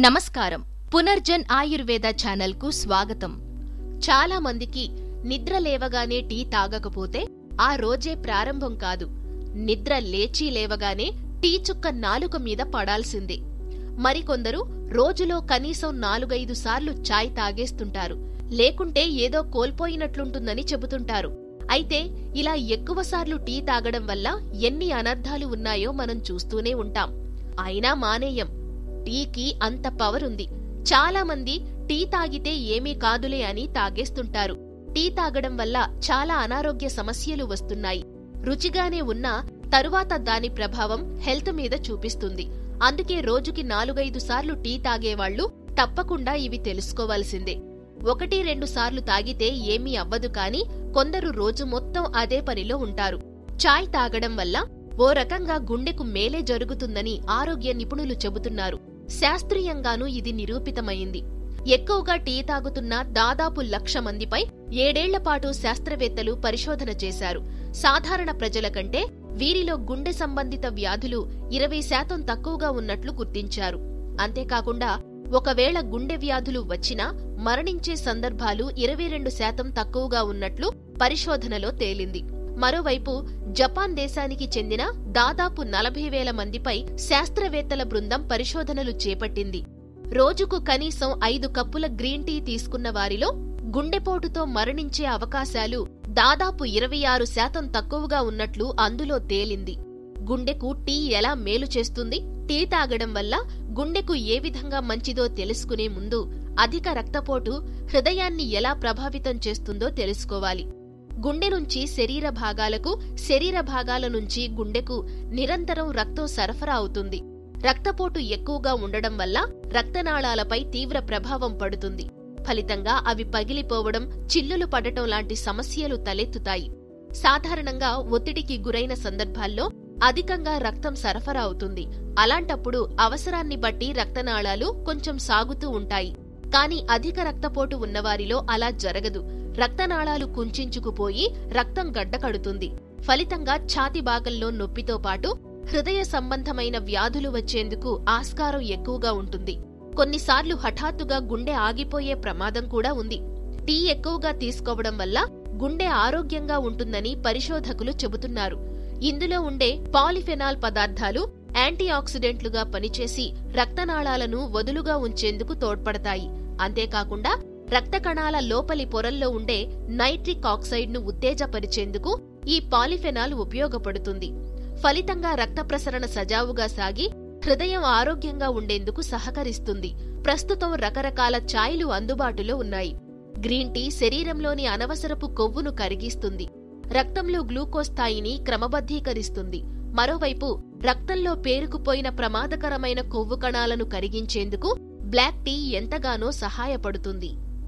నమస్కారం పునర్జన్ ఆయుర్వేద ఛానల్కు స్వాగతం చాలా మందికి నిద్ర లేవగానే టీ తాగకపోతే ఆ రోజే ప్రారంభం కాదు నిద్ర లేచి లేవగానే టీ చుక్క నాలుక మీద పడాల్సిందే మరికొందరు రోజులో కనీసం నాలుగైదు సార్లు చాయ్ తాగేస్తుంటారు లేకుంటే ఏదో కోల్పోయినట్లుంటుందని చెబుతుంటారు అయితే ఇలా ఎక్కువసార్లు టీ తాగడం వల్ల ఎన్ని అనర్థాలు ఉన్నాయో మనం చూస్తూనే ఉంటాం అయినా మానేయం టీకి అంత పవర్ ఉంది చాలా మంది టీ తాగితే ఏమీ కాదులే అని తాగేస్తుంటారు టీ తాగడం వల్ల చాలా అనారోగ్య సమస్యలు వస్తున్నాయి రుచిగానే ఉన్నా తరువాత దాని ప్రభావం హెల్త్ మీద చూపిస్తుంది అందుకే రోజుకి నాలుగైదు సార్లు టీ తాగేవాళ్లు తప్పకుండా ఇవి తెలుసుకోవాల్సిందే ఒకటి రెండు సార్లు తాగితే ఏమీ అవ్వదు కాని కొందరు రోజు మొత్తం అదే పనిలో ఉంటారు చాయ్ తాగడం వల్ల ఓ రకంగా గుండెకు మేలే జరుగుతుందని ఆరోగ్య నిపుణులు చెబుతున్నారు శాస్త్రీయంగానూ ఇది నిరూపితమైంది ఎక్కువగా టీ తాగుతున్న దాదాపు లక్ష మందిపై ఏడేళ్ల పాటు శాస్త్రవేత్తలు పరిశోధన చేశారు సాధారణ ప్రజల కంటే వీరిలో గుండె సంబంధిత వ్యాధులు ఇరవై శాతం తక్కువగా ఉన్నట్లు గుర్తించారు అంతేకాకుండా ఒకవేళ గుండె వ్యాధులు వచ్చినా మరణించే సందర్భాలు ఇరవై రెండు శాతం తక్కువగా ఉన్నట్లు పరిశోధనలో తేలింది మరోవైపు జపాన్ దేశానికి చెందిన దాదాపు నలభై వేల మందిపై శాస్త్రవేత్తల బృందం పరిశోధనలు చేపట్టింది రోజుకు కనీసం ఐదు కప్పుల గ్రీన్ టీ తీసుకున్న వారిలో గుండెపోటుతో మరణించే అవకాశాలు దాదాపు ఇరవై ఆరు శాతం తక్కువగా ఉన్నట్లు అందులో తేలింది గుండెకు టీ ఎలా మేలు చేస్తుంది టీ తాగడం వల్ల గుండెకు ఏ విధంగా మంచిదో తెలుసుకునే ముందు అధిక రక్తపోటు హృదయాన్ని ఎలా ప్రభావితం చేస్తుందో తెలుసుకోవాలి గుండె నుంచి శరీర భాగాలకు శరీర భాగాల నుంచి గుండెకు నిరంతరం రక్తం సరఫరా అవుతుంది రక్తపోటు ఎక్కువగా ఉండడం వల్ల రక్తనాళాలపై తీవ్ర ప్రభావం పడుతుంది ఫలితంగా అవి పగిలిపోవడం చిల్లులు పడటం లాంటి సమస్యలు తలెత్తుతాయి సాధారణంగా ఒత్తిడికి గురైన సందర్భాల్లో అధికంగా రక్తం సరఫరా అవుతుంది అలాంటప్పుడు అవసరాన్ని బట్టి రక్తనాళాలు కొంచెం సాగుతూ ఉంటాయి కాని అధిక రక్తపోటు ఉన్నవారిలో అలా జరగదు రక్తనాళాలు కుంచుకుపోయి రక్తం గడ్డకడుతుంది ఫలితంగా ఛాతి భాగంలో నొప్పితో పాటు హృదయ సంబంధమైన వ్యాధులు వచ్చేందుకు ఆస్కారం ఎక్కువగా ఉంటుంది కొన్నిసార్లు హఠాత్తుగా గుండె ఆగిపోయే ప్రమాదం కూడా ఉంది టీ ఎక్కువగా తీసుకోవడం వల్ల గుండె ఆరోగ్యంగా ఉంటుందని పరిశోధకులు చెబుతున్నారు ఇందులో ఉండే పాలిఫెనాల్ పదార్థాలు యాంటీ ఆక్సిడెంట్లుగా పనిచేసి రక్తనాళాలను వదులుగా ఉంచేందుకు తోడ్పడతాయి అంతేకాకుండా రక్త కణాల లోపలి పొరల్లో ఉండే నైట్రిక్ ఆక్సైడ్ను ఉత్తేజపరిచేందుకు ఈ పాలిఫెనాల్ ఉపయోగపడుతుంది ఫలితంగా రక్త ప్రసరణ సజావుగా సాగి హృదయం ఆరోగ్యంగా ఉండేందుకు సహకరిస్తుంది ప్రస్తుతం రకరకాల ఛాయ్లు అందుబాటులో ఉన్నాయి గ్రీన్ టీ శరీరంలోని అనవసరపు కొవ్వును కరిగిస్తుంది రక్తంలో గ్లూకోజ్ స్థాయిని క్రమబద్ధీకరిస్తుంది మరోవైపు రక్తంలో పేరుకుపోయిన ప్రమాదకరమైన కొవ్వు కణాలను కరిగించేందుకు బ్లాక్ టీ ఎంతగానో సహాయపడుతుంది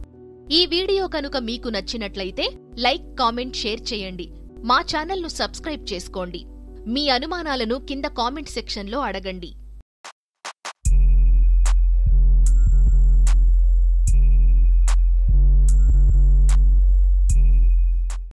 ఈ వీడియో కనుక మీకు నచ్చినట్లయితే లైక్ కామెంట్ షేర్ చేయండి మా ఛానల్ను సబ్స్క్రైబ్ చేసుకోండి మీ అనుమానాలను కింద కామెంట్ సెక్షన్లో అడగండి